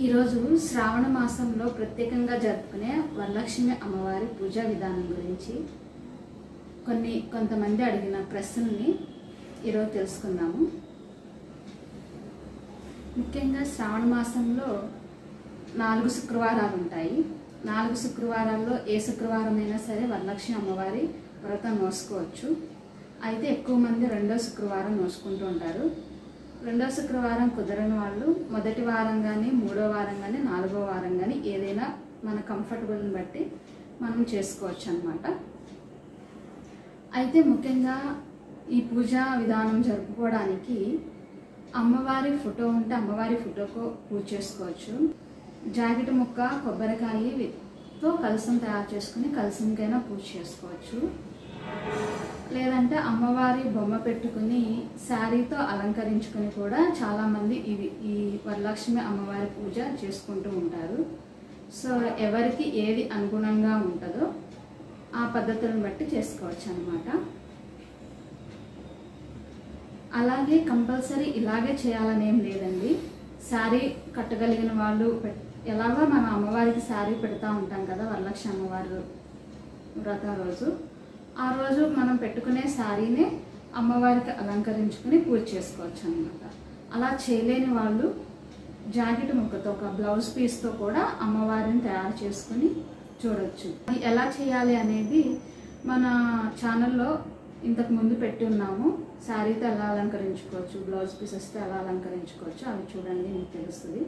ఈరోజు శ్రావణ మాసంలో ప్రత్యేకంగా జరుపుకునే వరలక్ష్మి అమ్మవారి పూజా విధానం గురించి కొన్ని కొంతమంది అడిగిన ప్రశ్నల్ని ఈరోజు తెలుసుకుందాము ముఖ్యంగా శ్రావణ మాసంలో నాలుగు శుక్రవారాలు ఉంటాయి నాలుగు శుక్రవారాల్లో ఏ శుక్రవారం అయినా సరే వరలక్ష్మి అమ్మవారి వ్రతం నోసుకోవచ్చు అయితే ఎక్కువ మంది రెండో శుక్రవారం నోసుకుంటూ ఉంటారు రెండో శుక్రవారం కుదరని వాళ్ళు మొదటి వారం కానీ మూడో వారం కానీ నాలుగో వారం కానీ ఏదైనా మన కంఫర్టబుల్ని బట్టి మనం చేసుకోవచ్చు అనమాట అయితే ముఖ్యంగా ఈ పూజా విధానం జరుపుకోవడానికి అమ్మవారి ఫోటో ఉంటే అమ్మవారి ఫోటోకు పూజ చేసుకోవచ్చు జాకెట్ ముక్క కొబ్బరికాయతో కలసం తయారు చేసుకుని కలసంకైనా పూజ చేసుకోవచ్చు లేదంటే అమ్మవారి బొమ్మ పెట్టుకుని శారీతో అలంకరించుకుని కూడా చాలామంది ఇవి ఈ వరలక్ష్మి అమ్మవారి పూజ చేసుకుంటూ ఉంటారు సో ఎవరికి ఏది అనుగుణంగా ఉంటుందో ఆ పద్ధతులను బట్టి చేసుకోవచ్చు అనమాట అలాగే కంపల్సరీ ఇలాగే చేయాలని ఏం లేదండి శారీ కట్టగలిగిన వాళ్ళు పెట్- ఎలాగో మనం అమ్మవారికి శారీ పెడతా ఉంటాం కదా వరలక్ష్మి అమ్మవారు వ్రతం రోజు ఆ రోజు మనం పెట్టుకునే శారీనే అమ్మవారికి అలంకరించుకుని పూజ చేసుకోవచ్చు అనమాట అలా చేయలేని వాళ్ళు జాకెట్ ముక్కతో ఒక బ్లౌజ్ పీస్తో కూడా అమ్మవారిని తయారు చేసుకుని చూడొచ్చు అది ఎలా చేయాలి అనేది మన ఛానల్లో ఇంతకు ముందు పెట్టి ఉన్నాము శారీతో ఎలా అలంకరించుకోవచ్చు బ్లౌజ్ పీసెస్తో ఎలా అలంకరించుకోవచ్చు అవి చూడండి మీకు తెలుస్తుంది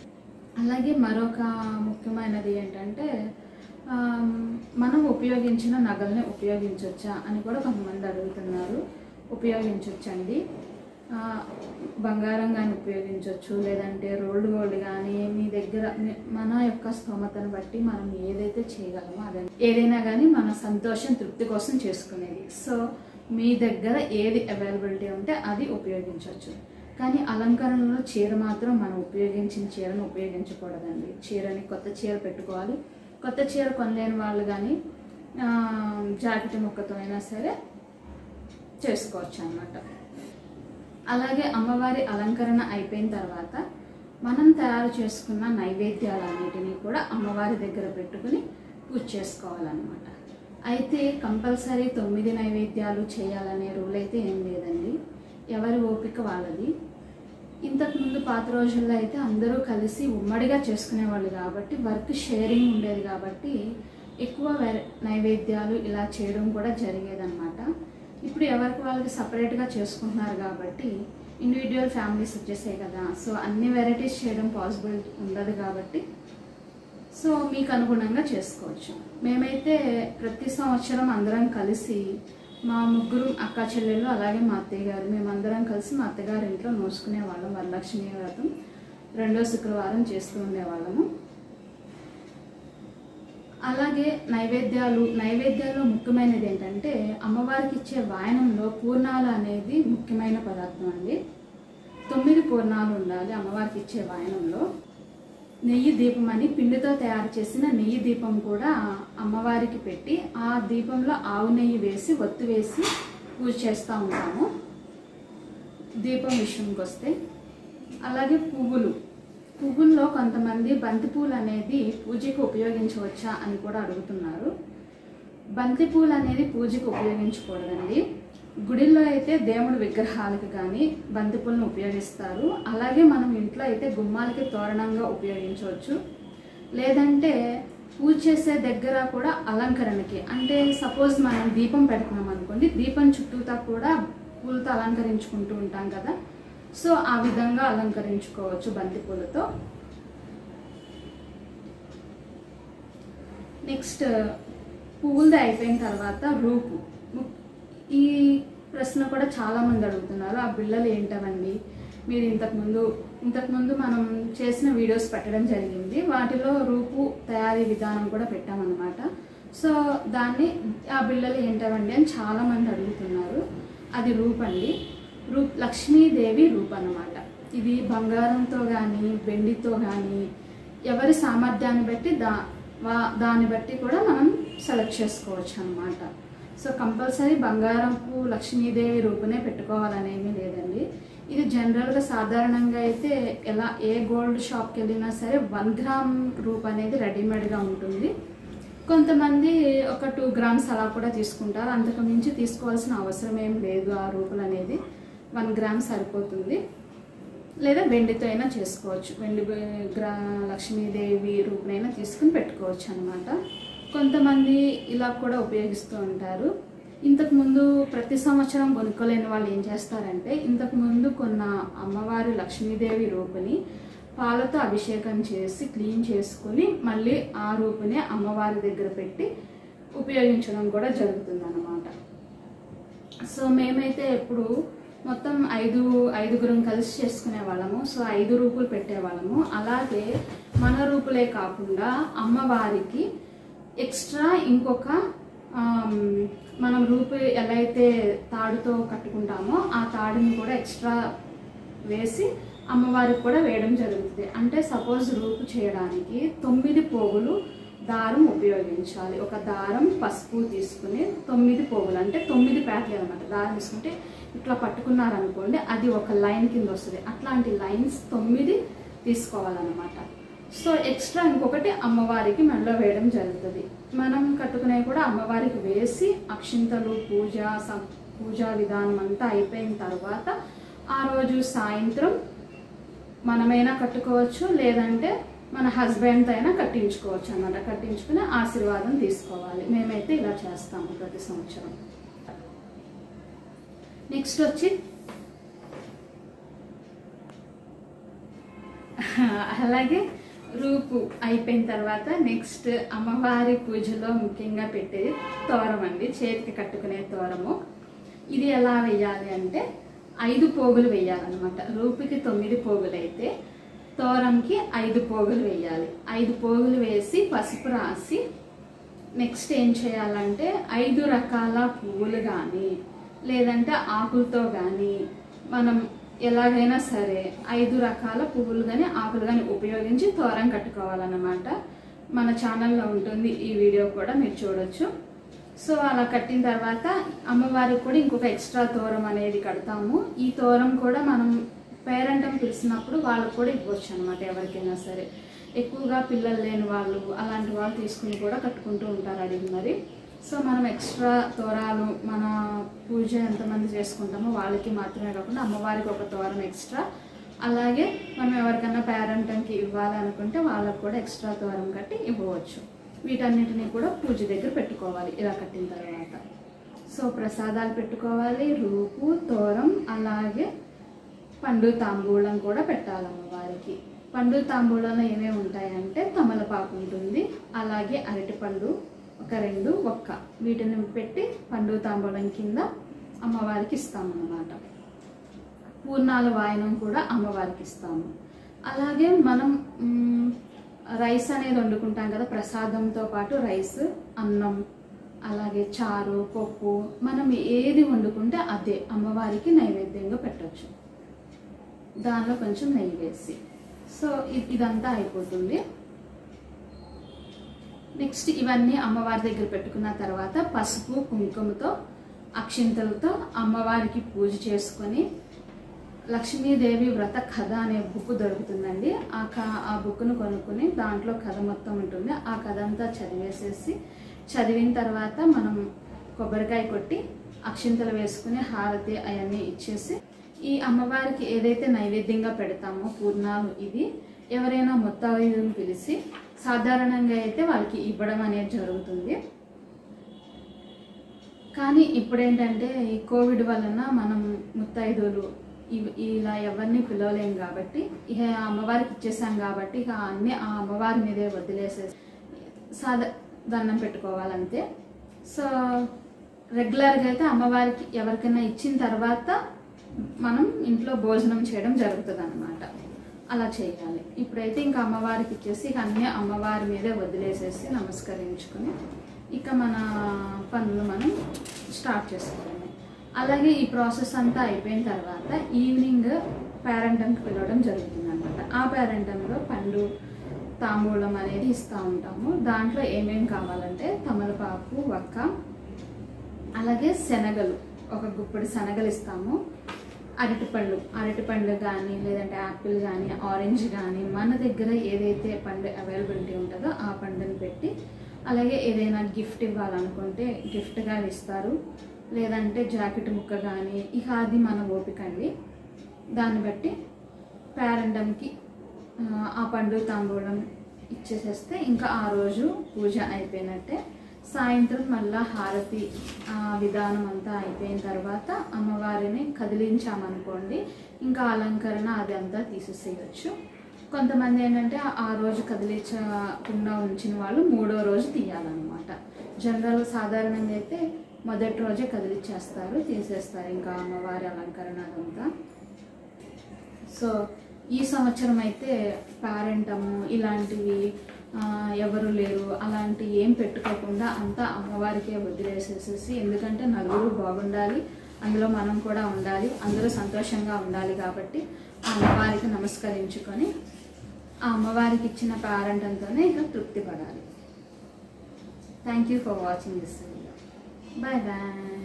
అలాగే మరొక ముఖ్యమైనది ఏంటంటే ఆమ్, మనం ఉపయోగించిన నగల్ని ఉపయోగించవచ్చా అని కూడా కొంతమంది అడుగుతున్నారు ఉపయోగించవచ్చండి ఆ, బంగారం కానీ ఉపయోగించవచ్చు లేదంటే రోల్డ్ గోల్డ్ కానీ మీ దగ్గర మీ- మన యొక్క స్తోమతను బట్టి మనం ఏదైతే చేయగలమో అదే ఏదైనా కానీ మన సంతోషం తృప్తి కోసం చేసుకునేది సో మీ దగ్గర ఏది అవైలబిలిటీ ఉంటే అది ఉపయోగించవచ్చు కానీ అలంకరణలో చీర మాత్రం మనం ఉపయోగించిన చీరను ఉపయోగించకూడదండి చీరని కొత్త చీర పెట్టుకోవాలి కొత్త చీర కొనలేని వాళ్ళు కానీ ఆ, జాకెట్ ముక్కతో అయినా సరే చేసుకోవచ్చు అన్నమాట అలాగే అమ్మవారి అలంకరణ అయిపోయిన తర్వాత మనం తయారు చేసుకున్న నైవేద్యాలన్నిటినీ కూడా అమ్మవారి దగ్గర పెట్టుకుని పూజ చేసుకోవాలన్నమాట అయితే కంపల్సరీ తొమ్మిది నైవేద్యాలు చేయాలనే రూల్ అయితే ఏం లేదండి ఎవరి ఓపిక వాళ్ళది ఇంతకుముందు పాత రోజుల్లో అయితే అందరూ కలిసి ఉమ్మడిగా చేసుకునేవాళ్ళు కాబట్టి వర్క్ షేరింగ్ ఉండేది కాబట్టి ఎక్కువ వెర- నైవేద్యాలు ఇలా చేయడం కూడా జరిగేదన్నమాట ఇప్పుడు ఎవరికి వాళ్ళకి సపరేట్గా చేసుకుంటున్నారు కాబట్టి ఇండివిజువల్ ఫ్యామిలీస్ వచ్చేసాయి కదా సో అన్ని వెరైటీస్ చేయడం పాసిబుల్ ఉండదు కాబట్టి సో మీకు అనుగుణంగా చేసుకోవచ్చు మేమైతే ప్రతి సంవత్సరం అందరం కలిసి మా ముగ్గురు అక్క చెల్లెళ్ళు అలాగే మా అత్తయ్య గారు మేమందరం కలిసి మా అత్తగారి ఇంట్లో నోసుకునే వాళ్ళం వరలక్ష్మి వ్రతం రెండో శుక్రవారం చేస్తూ ఉండేవాళ్ళము అలాగే నైవేద్యాలు నైవేద్యాల్లో ముఖ్యమైనది ఏంటంటే అమ్మవారికి ఇచ్చే వాయనంలో పూర్ణాలు అనేది ముఖ్యమైన పదార్థం అండి తొమ్మిది పూర్ణాలు ఉండాలి అమ్మవారికి ఇచ్చే వాయనంలో నెయ్యి దీపం అని పిండితో తయారు చేసిన నెయ్యి దీపం కూడా అమ్మవారికి పెట్టి ఆ దీపంలో ఆవు నెయ్యి వేసి ఒత్తి వేసి పూజ చేస్తూ ఉంటాము దీపం విషయంకి వస్తే అలాగే పువ్వులు పువ్వుల్లో కొంతమంది బంతి పూలు అనేది పూజకు ఉపయోగించవచ్చా అని కూడా అడుగుతున్నారు బంతి పూలు అనేది పూజకు ఉపయోగించకూడదండి గుడిలో అయితే దేవుడి విగ్రహాలకు కానీ బంతి పూలను ఉపయోగిస్తారు అలాగే మనం ఇంట్లో అయితే గుమ్మాలకి తోరణంగా ఉపయోగించవచ్చు లేదంటే పూజ చేసే దగ్గర కూడా అలంకరణకి అంటే సపోజ్ మనం దీపం పెడుతున్నాం అనుకోండి దీపం చుట్టూతా కూడా పూలతో అలంకరించుకుంటూ ఉంటాం కదా సో ఆ విధంగా అలంకరించుకోవచ్చు బంతి పూలతో నెక్స్ట్ పువ్వులది అయిపోయిన తర్వాత రూపు ము- ఈ ప్రశ్న కూడా చాలా మంది అడుగుతున్నారు ఆ బిళ్ళలు ఏంటవండి మీరు ఇంతకుముందు ఇంతకుముందు మనం చేసిన వీడియోస్ పెట్టడం జరిగింది వాటిలో రూపు తయారీ విధానం కూడా పెట్టామన్నమాట సో దాన్ని ఆ బిళ్ళలు ఏంటవండి అని చాలా మంది అడుగుతున్నారు అది రూప్ అండి రూప్ లక్ష్మీదేవి రూప్ అన్నమాట ఇది బంగారంతో కానీ వెండితో కానీ ఎవరి సామర్థ్యాన్ని బట్టి దా వా- దాన్ని బట్టి కూడా మనం సెలెక్ట్ చేసుకోవచ్చు అన్నమాట సో కంపల్సరీ బంగారంపు లక్ష్మీదేవి రూపునే పెట్టుకోవాలనేమీ లేదండి ఇది జనరల్గా సాధారణంగా అయితే ఎలా ఏ గోల్డ్ షాప్కి వెళ్ళినా సరే వన్ గ్రామ్ రూప్ అనేది రెడీమేడ్గా ఉంటుంది కొంతమంది ఒక టూ గ్రామ్స్ అలా కూడా తీసుకుంటారు అంతకు మించి తీసుకోవాల్సిన అవసరం ఏం లేదు ఆ రూపులు అనేది వన్ గ్రామ్ సరిపోతుంది లేదా వెండితో అయినా చేసుకోవచ్చు వెండి బ- గ్రా లక్ష్మీదేవి రూపునైనా తీసుకుని పెట్టుకోవచ్చు అనమాట కొంతమంది ఇలా కూడా ఉపయోగిస్తూ ఉంటారు ఇంతకు ముందు ప్రతి సంవత్సరం కొనుక్కోలేని వాళ్ళు ఏం చేస్తారంటే ఇంతకు ముందు కొన్న అమ్మవారి లక్ష్మీదేవి రూపుని పాలతో అభిషేకం చేసి క్లీన్ చేసుకుని మళ్ళీ ఆ రూపుని అమ్మవారి దగ్గర పెట్టి ఉపయోగించడం కూడా జరుగుతుంది సో మేమైతే ఎప్పుడు మొత్తం ఐదు ఐదుగురం కలిసి చేసుకునే వాళ్ళము సో ఐదు రూపులు పెట్టేవాళ్ళము అలాగే మన రూపులే కాకుండా అమ్మవారికి ఎక్స్ట్రా ఇంకొక ఆమ్, మనం రూపు ఎలా అయితే తాడుతో కట్టుకుంటామో ఆ తాడుని కూడా ఎక్స్ట్రా వేసి అమ్మవారికి కూడా వేయడం జరుగుతుంది అంటే సపోజ్ రూపు చేయడానికి తొమ్మిది పోగులు దారం ఉపయోగించాలి ఒక దారం పసుపు తీసుకుని తొమ్మిది పోగులు అంటే తొమ్మిది ప్యాకెట్లు అనమాట దారం తీసుకుంటే ఇట్లా పట్టుకున్నారనుకోండి అది ఒక లైన్ కింద వస్తుంది అట్లాంటి లైన్స్ తొమ్మిది తీసుకోవాలన్నమాట సో ఎక్స్ట్రా ఇంకొకటి అమ్మవారికి మెడలో వేయడం జరుగుతుంది మనం కట్టుకునే కూడా అమ్మవారికి వేసి అక్షింతలు పూజ సం- పూజా విధానం అంతా అయిపోయిన తర్వాత ఆ రోజు సాయంత్రం మనమైనా కట్టుకోవచ్చు లేదంటే మన హస్బెండ్తో అయినా కట్టించుకోవచ్చు అన్నమాట కట్టించుకుని ఆశీర్వాదం తీసుకోవాలి మేమైతే ఇలా చేస్తాము ప్రతి సంవత్సరం నెక్స్ట్ వచ్చి అలాగే రూపు అయిపోయిన తర్వాత నెక్స్ట్ అమ్మవారి పూజలో ముఖ్యంగా పెట్టేది తోరం అండి చేతికి కట్టుకునే తోరము ఇది ఎలా వేయాలి అంటే ఐదు పోగులు వేయాలన్నమాట రూపుకి తొమ్మిది పోగులు అయితే తోరంకి ఐదు పోగులు వేయాలి ఐదు పోగులు వేసి పసుపు రాసి నెక్స్ట్ ఏం చేయాలంటే ఐదు రకాల పువ్వులు కానీ లేదంటే ఆకులతో కానీ మనం ఎలాగైనా సరే ఐదు రకాల పువ్వులు కానీ ఆకులు కానీ ఉపయోగించి తోరం కట్టుకోవాలన్నమాట మన ఛానల్లో ఉంటుంది ఈ వీడియో కూడా మీరు చూడొచ్చు సో అలా కట్టిన తర్వాత అమ్మవారికి కూడా ఇంకొక ఎక్స్ట్రా తోరం అనేది కడతాము ఈ తోరం కూడా మనం పేరెంటం పిలిచినప్పుడు వాళ్ళకు కూడా ఇవ్వచ్చు అనమాట ఎవరికైనా సరే ఎక్కువగా పిల్లలు లేని వాళ్ళు అలాంటి వాళ్ళు తీసుకుని కూడా కట్టుకుంటూ ఉంటారు అడిగి మరి సో మనం ఎక్స్ట్రా తోరాలు మన పూజ ఎంతమంది చేసుకుంటామో వాళ్ళకి మాత్రమే కాకుండా అమ్మవారికి ఒక తోరం ఎక్స్ట్రా అలాగే మనం ఎవరికైనా పేరెంటంకి ఇవ్వాలి అనుకుంటే వాళ్ళకు కూడా ఎక్స్ట్రా తోరం కట్టి ఇవ్వవచ్చు వీటన్నిటిని కూడా పూజ దగ్గర పెట్టుకోవాలి ఇలా కట్టిన తర్వాత సో ప్రసాదాలు పెట్టుకోవాలి రూపు తోరం అలాగే పండు తాంబూలం కూడా పెట్టాలి అమ్మవారికి పండు తాంబూలంలో ఏమేమి ఉంటాయంటే తమలపాకు ఉంటుంది అలాగే అరటిపండు ఒక రెండు ఒక్క వీటిని పెట్టి పండు తాంబూలం కింద అమ్మవారికి ఇస్తామన్నమాట పూర్ణాల వాయనం కూడా అమ్మవారికి ఇస్తాము అలాగే మనం మ్, రైస్ అనేది వండుకుంటాం కదా ప్రసాదంతో పాటు రైస్ అన్నం అలాగే చారు పప్పు మనం ఏది వండుకుంటే అదే అమ్మవారికి నైవేద్యంగా పెట్టచ్చు దానిలో కొంచెం నెయ్యి వేసి సో ఇ- ఇదంతా అయిపోతుంది నెక్స్ట్ ఇవన్నీ అమ్మవారి దగ్గర పెట్టుకున్న తర్వాత పసుపు కుంకుమతో అక్షింతలతో అమ్మవారికి పూజ చేసుకొని లక్ష్మీదేవి వ్రత కథ అనే బుక్ దొరుకుతుందండి ఆ క ఆ బుక్ను కొనుక్కొని దాంట్లో కథ మొత్తం ఉంటుంది ఆ కథ అంతా చదివేసేసి చదివిన తర్వాత మనం కొబ్బరికాయ కొట్టి అక్షింతలు వేసుకుని హారతి అవన్నీ ఇచ్చేసి ఈ అమ్మవారికి ఏదైతే నైవేద్యంగా పెడతామో పూర్ణాలు ఇది ఎవరైనా మొత్తాయిదుని పిలిచి సాధారణంగా అయితే వాళ్ళకి ఇవ్వడం అనేది జరుగుతుంది కానీ ఇప్పుడు ఏంటంటే ఈ కోవిడ్ వలన మనం ముత్తైదువులు ఇవ్- ఇలా ఎవరిని పిలవలేం కాబట్టి ఇక ఆ అమ్మవారికి ఇచ్చేసాం కాబట్టి ఇక అన్ని ఆ అమ్మవారి మీదే వదిలేసేసి సాదా దండం పెట్టుకోవాలంతే సో రెగ్యులర్గా అయితే అమ్మవారికి ఎవరికైనా ఇచ్చిన తర్వాత మనం ఇంట్లో భోజనం చేయడం జరుగుతుంది అనమాట అలా చేయాలి ఇప్పుడైతే ఇంకా అమ్మవారికి ఇచ్చేసి ఇక అన్ని అమ్మవారి మీదే వదిలేసేసి నమస్కరించుకొని ఇక మన పనులు మనం స్టార్ట్ చేసుకోవాలి అలాగే ఈ ప్రాసెస్ అంతా అయిపోయిన తర్వాత ఈవినింగ్ పేరెంటంకి పిలవడం జరుగుతుంది అనమాట ఆ పేరెంటంలో పండు తాంబూలం అనేది ఇస్తూ ఉంటాము దాంట్లో ఏమేమి కావాలంటే తమలపాకు వక్క అలాగే శనగలు ఒక గుప్పెడు శనగలు ఇస్తాము అరటిపళ్ళు అరటిపండు కానీ లేదంటే యాపిల్ కానీ ఆరెంజ్ కానీ మన దగ్గర ఏదైతే పండు అవైలబిలిటీ ఉంటుందో ఆ పండుని పెట్టి అలాగే ఏదైనా గిఫ్ట్ ఇవ్వాలనుకుంటే గిఫ్ట్గా ఇస్తారు లేదంటే జాకెట్ ముక్క కానీ ఇక అది మన ఓపిక అండి దాన్ని బట్టి పేరెంటంకి ఆ, ఆ పండు తాంబూలం ఇచ్చేసేస్తే ఇంకా ఆ రోజు పూజ అయిపోయినట్టే సాయంత్రం మళ్ళా హారతి ఆ, విధానం అంతా అయిపోయిన తర్వాత అమ్మవారిని కదిలించామనుకోండి ఇంకా అలంకరణ అది అంతా తీసేసేయచ్చు కొంతమంది ఏంటంటే ఆ- ఆ రోజు కదిలించకుండా ఉంచిన వాళ్ళు మూడో రోజు తీయాలన్నమాట జనరల్ సాధారణంగా అయితే మొదటి రోజే కదిలిచ్చేస్తారు తీసేస్తారు ఇంకా అమ్మవారి అలంకరణ అదంతా సో ఈ సంవత్సరం అయితే పేరెంటము ఇలాంటివి ఆ, ఎవరు లేరు అలాంటి ఏం పెట్టుకోకుండా అంతా అమ్మవారికే వదిలేసేసేసి ఎందుకంటే నలుగురు బాగుండాలి అందులో మనం కూడా ఉండాలి అందరూ సంతోషంగా ఉండాలి కాబట్టి ఆ అమ్మవారికి నమస్కరించుకొని ఆ అమ్మవారికి ఇచ్చిన పేరెంటంతోనే ఇక తృప్తి పడాలి thank you for watching this video bye bye